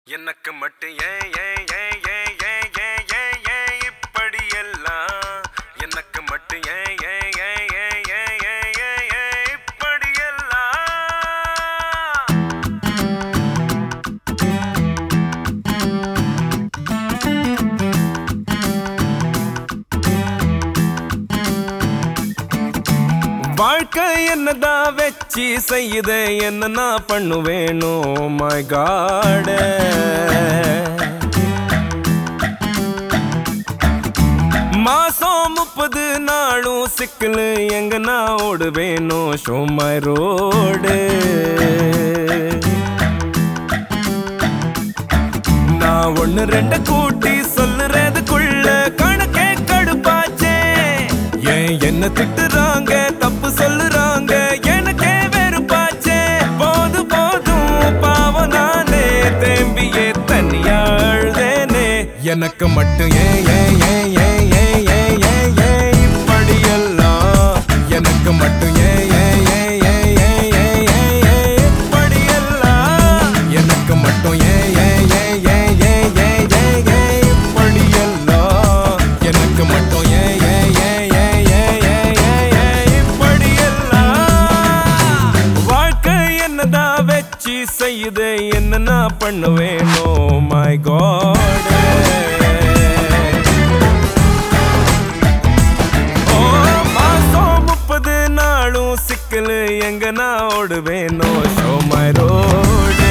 எனக்கு மட்டும் ஏன் ஏன் ஏன் ஏன் ஏன் ஏன் ஏன் ஏன் இப்படி எல்லாம் எனக்கு மட்டும் ஏன் ஏன் ஏன் ஏன் ஏன் ஏன் ஏன் ஏன் இப்படி எல்லாம் வாழ்க்கை என்னதான் வச்சு செய்யுது என்ன நான் பண்ணுவேனோ மை காட மாசம் முப்பது நாளும் சிக்கலு எங்க நான் ஓடுவேனோ ஷோ மை ரோடு நான் ஒண்ணு ரெண்டு கூட்டி சொல்லுறதுக்குள்ள கணக்கே கடுப்பாச்சே ஏன் என்ன திட்டுறாங்க தப்பு சொல்லுறாங்க எனக்கே வெறுப்பாச்சே போது போதும் பாவம் நானே தேம்பியே தனியா அழுதேனே எனக்கு மட்டும் ஏன் ஏன் ஏன் ஏன் ஏன் ஏன் ஏன் ஏன் இப்படியெல்லாம் எனக்கு மட்டும் ஏன் ஏன் ஏன் ஏன் ஏன் ஏன் ஏன் ஏன் இப்படியெல்லாம் எனக்கு மட்டும் ஏன் ஏன் ஏன் ஏன் ஏன் ஏன் ஏன் ஏன் இப்படியெல்லாம் எனக்கு மட்டும் ஏன் ஏன் ஏன் ஏன் ஏன் ஏன் ஏன் ஏன் இப்படியெல்லாம் வாழ்க்கை என்னதான் வச்சு செய்யுது என்ன நான் பண்ணுவேனோ மை காட் ஓ மாசம் முப்பது நாளும் சிக்கலு எங்க நான் ஓடுவேனோ ஷோ மை ரோடு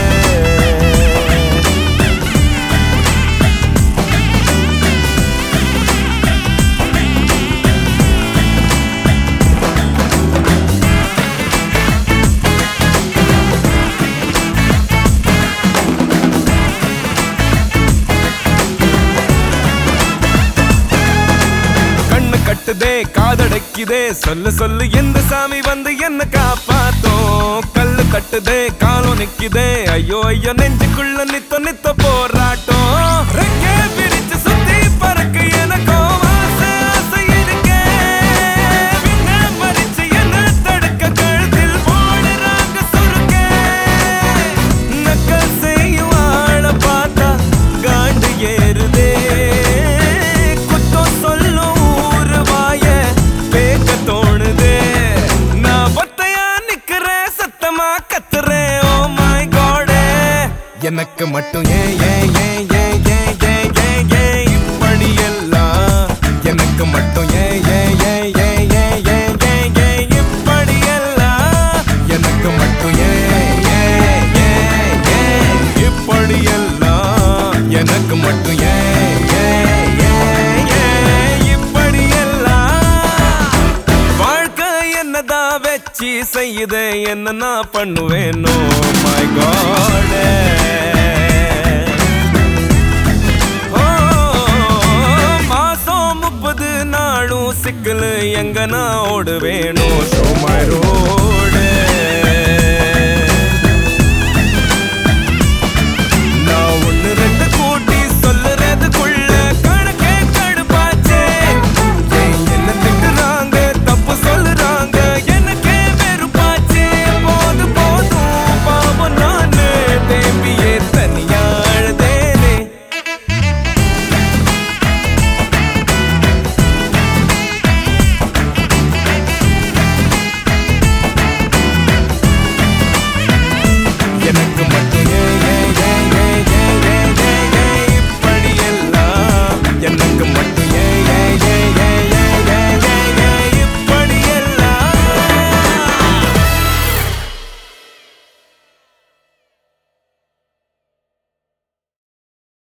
கண்ணு கட்டுதே காதடைக்குதே சொல்லு சொல்லு எந்த சாமி வந்து என்ன காப்பாத்தோம் கல்லு கட்டுதே காலம் நிக்குதே ஐயோ ஐயோ நெஞ்சுக்குள்ள நித்த நித்த போராட்டம் ரெக்கே பிரிச்சு சுத்தி பறக்க எனக்கும் ஆசை, ஆசை இருக்கே. விண்ணை பறிச்சு என்னை தடுக்க கழுத்தில் போடுறாங்க சுருக்கே. நக்கல் செய்யும் ஆளை பார்த்தா காண்டு ஏறுதே குத்தம் சொல்லும் ஊரு வாய பேக்க தோணுதே நான் ஒத்தையா நிக்கிறேன் சத்தமா கத்துறேன் ஓ மை காடே எனக்கு மட்டும் ஏன் ஏன் ஏன் ஏன் ஏன் ஏன் ஏன் ஏன் இப்படி எல்லாம் எனக்கு மட்டும் ஏன் ஏன் ஏன் ஏன் ஏன் ஏன் ஏன் ஏன் இப்படி எல்லாம் எனக்கு மட்டும் ஏன் ஏன் ஏன் ஏன் இப்படி எல்லாம் எனக்கு மட்டும் ஏன் ஏன் ஏன் ஏன் இப்படி எல்லாம் வாழ்க்கை என்னதான் வச்சு செய்யுது என்ன நான் பண்ணுவேனோ மை காட்